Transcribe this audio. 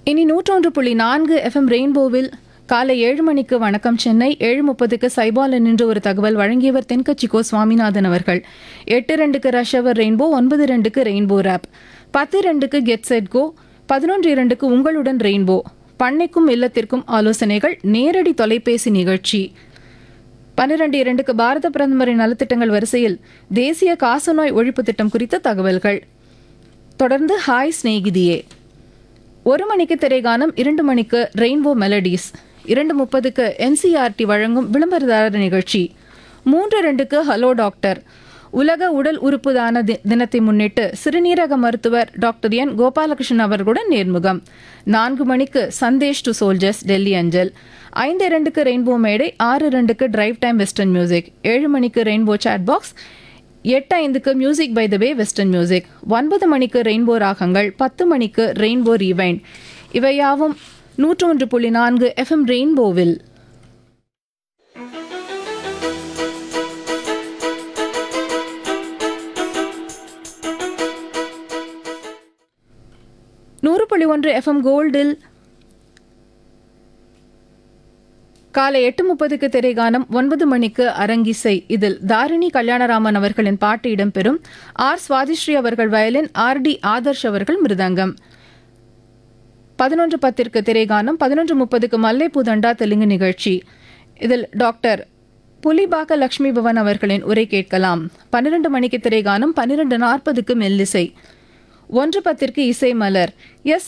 இனி நூற்றொன்று புள்ளி நான்கு எஃப்எம் ரெயின்போவில் காலை ஏழு மணிக்கு வணக்கம் சென்னை ஏழு முப்பதுக்கு சைபால் நின்று ஒரு தகவல் வழங்கியவர் தென்கட்சிக்கோ சுவாமிநாதன் அவர்கள் எட்டு ரெண்டுக்கு ரஷவர் ரெயின்போ ஒன்பது ரெண்டுக்கு ரெயின்போ ரேப் பத்து ரெண்டுக்கு கெட் செட் கோ பதினொன்று இரண்டுக்கு உங்களுடன் ரெயின்போ பண்ணைக்கும் இல்லத்திற்கும் ஆலோசனைகள் நேரடி தொலைபேசி நிகழ்ச்சி பன்னிரண்டு இரண்டுக்கு பாரத பிரதமரின் நலத்திட்டங்கள் வரிசையில் தேசிய காசநோய் ஒழிப்பு திட்டம் குறித்த தகவல்கள் தொடர்ந்து ஹாய் சிநேகிதியே ஒரு மணிக்கு திரைகானம் இரண்டு மணிக்கு ரெயின்போ மெலடிஸ் இரண்டு முப்பதுக்கு என்சிஆர்டி வழங்கும் விளம்பரதாரர் நிகழ்ச்சி மூன்று ரெண்டுக்கு ஹலோ டாக்டர் உலக உடல் உறுப்பு தான தி- தினத்தை முன்னிட்டு சிறுநீரக மருத்துவர் டாக்டர் என் கோபாலகிருஷ்ணன் அவர்களுடன் நேர்முகம் நான்கு மணிக்கு சந்தேஷ் டு சோல்ஜர்ஸ் டெல்லி அஞ்சல் ஐந்து இரண்டுக்கு ரெயின்போ மேடை ஆறு ரெண்டுக்கு டிரைவ் டைம் வெஸ்டர்ன் மியூசிக் ஏழு மணிக்கு ரெயின்போ சாட் பாக்ஸ் எட்டு ஐந்துக்கு music by the way western music ஒன்பது மணிக்கு ரெயின்போ ராகங்கள் பத்து மணிக்கு ரெயின்போ ரீவைண்ட் இவையாவும் நூற்று ஒன்று புள்ளி நான்கு எஃப்எம் ரெயின்போவில் நூறு புள்ளி ஒன்று எஃப்எம் கோல்டில் காலை எட்டு முப்பதுக்கு திரைகானம் ஒன்பது மணிக்கு அரங்கிசை இதில் தாரிணி கல்யாணராமன் அவர்களின் பாட்டு இடம்பெறும் ஆர் சுவாதிஸ்ரீ அவர்கள் வயலின் ஆர் டி ஆதர்ஷ் அவர்கள் மிருதங்கம் பதினொன்று பத்திற்கு திரைகானம் பதினொன்று முப்பதுக்கு மல்லைப்பூ தண்டா தெலுங்கு நிகழ்ச்சி இதில் டாக்டர் புலிபாக்க லட்சுமி பவன் அவர்களின் உரை கேட்கலாம் பன்னிரண்டு மணிக்கு திரைகானம் பன்னிரண்டு நாற்பதுக்கு மெல்லிசை ஒன்று பத்திற்கு இசை மலர் எஸ்